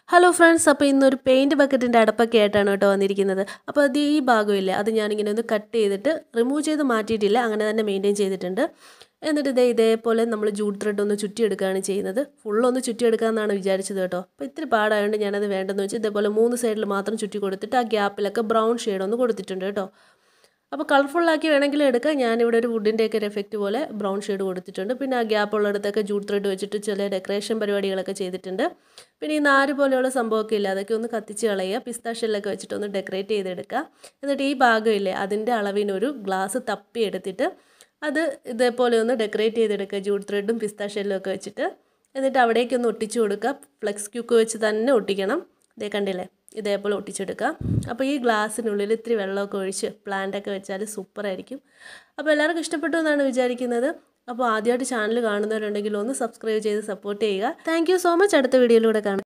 hello friends അപ്പോൾ ഇന്നൊരു paint ബക്കറ്റിൻ്റെ അടപ്പൊക്കെ ആയിട്ടാണ് കേട്ടോ വന്നിരിക്കുന്നത് അപ്പോൾ അത് ഈ ഭാഗമില്ലേ അത് ഞാനിങ്ങനെ ഒന്ന് കട്ട് ചെയ്തിട്ട് റിമൂവ് ചെയ്ത് മാറ്റിയിട്ടില്ല അങ്ങനെ തന്നെ മെയിൻറ്റെയിൻ ചെയ്തിട്ടുണ്ട് എന്നിട്ട് ഇതേ ഇതേപോലെ നമ്മൾ ജൂട്ട് ത്രെഡ് ഒന്ന് ചുറ്റിയെടുക്കുകയാണ് ചെയ്യുന്നത് ഫുള്ളൊന്ന് ചുറ്റിയെടുക്കാമെന്നാണ് വിചാരിച്ചത് കേട്ടോ അപ്പോൾ ഇത്തിരി പാടായതുകൊണ്ട് ഞാനത് വേണ്ടെന്ന് വെച്ച് ഇതേപോലെ മൂന്ന് സൈഡിൽ മാത്രം ചുറ്റി കൊടുത്തിട്ട് ആ ഗ്യാപ്പിലൊക്കെ ബ്രൗൺ ഷെയ്ഡ് ഒന്ന് കൊടുത്തിട്ടുണ്ട് കേട്ടോ അപ്പോൾ കളർഫുള്ളാക്കി വേണമെങ്കിൽ എടുക്കാം ഞാനിവിടെ ഒരു വുഡിൻ്റെയൊക്കെ ഒരു എഫക്റ്റ് പോലെ ബ്രൗൺ ഷെയ്ഡ് കൊടുത്തിട്ടുണ്ട് പിന്നെ ആ ഗ്യാപ്പ് ഉള്ളിടത്തൊക്കെ ജൂട്ട് ത്രെഡ് വെച്ചിട്ട് ചില ഡെക്കറേഷൻ പരിപാടികളൊക്കെ ചെയ്തിട്ടുണ്ട് പിന്നെ ഈ നാര് പോലെയുള്ള സംഭവമൊക്കെ ഇല്ല അതൊക്കെ ഒന്ന് കത്തിച്ച് കളയുക പിസ്താഷെല്ലൊക്കെ വെച്ചിട്ട് ഒന്ന് ഡെക്കറേറ്റ് ചെയ്തെടുക്കുക എന്നിട്ട് ഈ ഭാഗമില്ലേ അതിൻ്റെ അളവിനൊരു ഗ്ലാസ് തപ്പി എടുത്തിട്ട് അത് ഇതേപോലെ ഒന്ന് ഡെക്കറേറ്റ് ചെയ്തെടുക്കുക ജൂട്ട് ത്രെഡും പിസ്താഷെല്ലും ഒക്കെ വെച്ചിട്ട് എന്നിട്ട് അവിടേക്ക് ഒന്ന് ഒട്ടിച്ചു കൊടുക്കുക ഫ്ലെക്സ് ക്യൂക്ക് വെച്ച് തന്നെ ഒട്ടിക്കണം ഇതേ കണ്ടില്ലേ ഇതേപോലെ ഒട്ടിച്ചെടുക്കാം അപ്പോൾ ഈ ഗ്ലാസ്സിനുള്ളിൽ ഇത്തിരി വെള്ളമൊക്കെ ഒഴിച്ച് പ്ലാന്റൊക്കെ വെച്ചാൽ സൂപ്പറായിരിക്കും അപ്പോൾ എല്ലാവർക്കും ഇഷ്ടപ്പെട്ടു എന്നാണ് വിചാരിക്കുന്നത് അപ്പോൾ ആദ്യമായിട്ട് ചാനൽ കാണുന്നവരുണ്ടെങ്കിൽ ഒന്ന് സബ്സ്ക്രൈബ് ചെയ്ത് സപ്പോർട്ട് ചെയ്യുക താങ്ക് സോ മച്ച് അടുത്ത വീഡിയോയിലൂടെ കാണാം